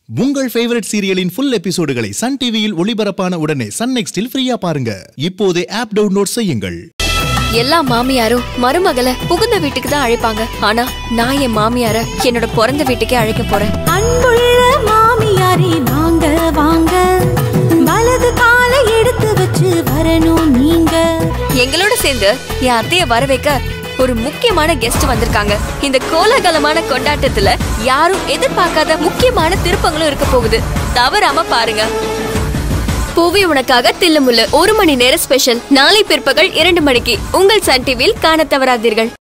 உங்கள் ஃபேவரட் சீரியலின் ஃபுல் எபிசோடுகளை சன் டிவியில் ஒளிபரப்பான உடனே சன் நெக்ஸ்டில் ஃப்ரீயா பாருங்க இப்போதே ஆப் டவுன்லோட் செய்யுங்கள் எல்லா மாமியாரும் மருமகளை புகுந்த வீட்டுக்கு தான் அழைப்பாங்க ஆனா நான் என் மாமியார என்னோட பிறந்த வீட்டுக்கே அழைக்க போறேன் அன்புள்ள மாமியாரே வாங்க வாங்க வலது காலை எடுத்து வச்சு வரணும் நீங்க எங்களோட சேர்ந்து என் அத்தைய வர வைக்க ஒரு முக்கியமான கெஸ்ட் வந்திருக்காங்க இந்த கோலாகலமான கொண்டாட்டத்துல யாரும் எதிர்பார்க்காத முக்கியமான திருப்பங்களும் இருக்க போகுது தவறாம பாருங்க பூவி உனக்காக தில்லுமுல்லு ஒரு மணி நேர ஸ்பெஷல் நாளை பிற்பகல் இரண்டு மணிக்கு உங்கள் சன் டிவியில் காண தவறாதீர்கள்